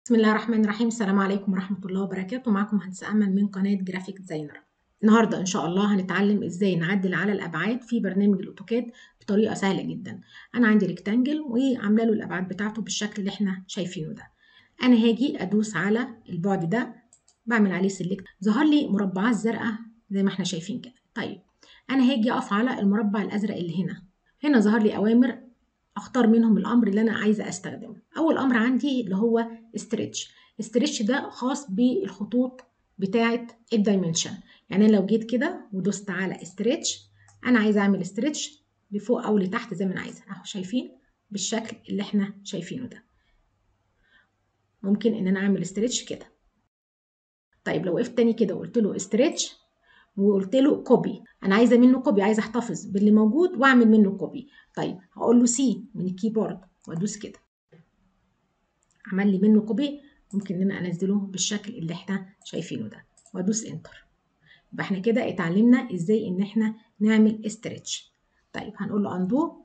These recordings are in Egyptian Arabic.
بسم الله الرحمن الرحيم السلام عليكم ورحمة الله وبركاته معكم مهندسة أمل من قناة جرافيك ديزاينر النهاردة إن شاء الله هنتعلم إزاي نعدل على الأبعاد في برنامج الأوتوكاد بطريقة سهلة جدا أنا عندي ريكتانجل وعاملة له الأبعاد بتاعته بالشكل اللي إحنا شايفينه ده أنا هاجي أدوس على البعد ده بعمل عليه سيلكت ظهر لي مربعات زرقاء زي ما إحنا شايفين كده طيب أنا هاجي أقف على المربع الأزرق اللي هنا هنا ظهر لي أوامر اختار منهم الامر اللي انا عايزه استخدمه اول امر عندي اللي هو استريتش استريتش ده خاص بالخطوط بتاعه الدايمنشن يعني لو جيت كده ودوست على استريتش انا عايزه اعمل استريتش لفوق او لتحت زي ما انا عايزه اهو شايفين بالشكل اللي احنا شايفينه ده ممكن ان انا اعمل استريتش كده طيب لو وقفت تاني كده وقلت له استريتش وقلت له كوبي انا عايزه منه كوبي عايزه احتفظ باللي موجود واعمل منه كوبي طيب هقول له سي من الكيبورد وادوس كده عمل لي منه كوبي ممكن ان انا انزله بالشكل اللي احنا شايفينه ده وادوس انتر يبقى احنا كده اتعلمنا ازاي ان احنا نعمل استرتش طيب هنقول له اندو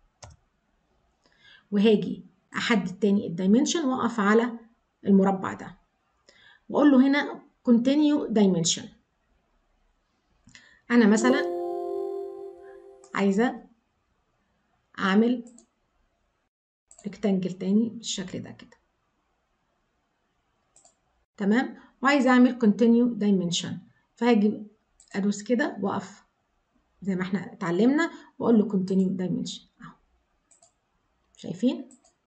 وهاجي احدد تاني الدايمنشن واقف على المربع ده واقول له هنا continue dimension انا مثلا عايزه اعمل ريكتانجل تاني بالشكل ده كده تمام وعايزه اعمل continue dimension فهاجي ادوس كده واقف زي ما احنا اتعلمنا واقول له continue dimension اهو شايفين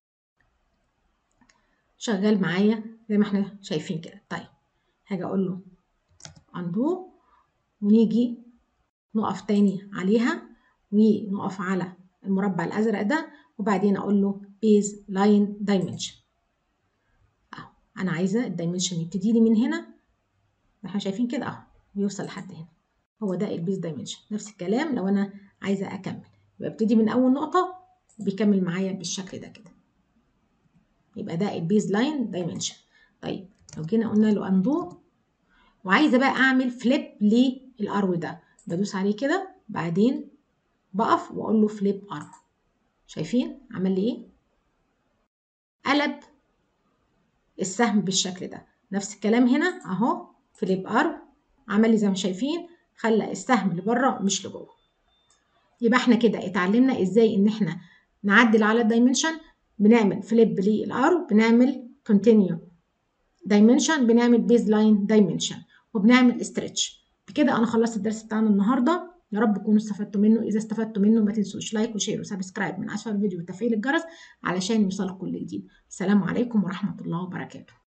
شغال معايا زي ما احنا شايفين كده طيب هاجي اقول له undo ونيجي نقف تاني عليها ونقف على المربع الازرق ده وبعدين اقول له بيز لاين دايمنشن اهو انا عايزه الدايمنشن يبتدي لي من هنا احنا شايفين كده اهو ويوصل لحد هنا هو ده البيز دايمنشن نفس الكلام لو انا عايزه اكمل يبقى ابتدي من اول نقطه بيكمل معايا بالشكل ده كده يبقى ده البيز لاين دايمنشن طيب لو جينا قلنا له اندو وعايزه بقى اعمل فليب للارو ده بدوس عليه كده بعدين بقف واقول له فليب ارو شايفين عمل لي ايه قلب السهم بالشكل ده نفس الكلام هنا اهو فليب ارو عمل لي زي ما شايفين خلى السهم لبره مش لجوه يبقى احنا كده اتعلمنا ازاي ان احنا نعدل على الدايمنشن بنعمل فليب للارو بنعمل كونتينيو دايمنشن بنعمل بيز لاين دايمنشن وبنعمل استرتش بكده انا خلصت الدرس بتاعنا النهارده يا رب تكونوا استفدتوا منه اذا استفدتوا منه ما تنسوش لايك وشير وسبسكرايب من اسفل الفيديو وتفعيل الجرس علشان يوصلكم كل جديد السلام عليكم ورحمه الله وبركاته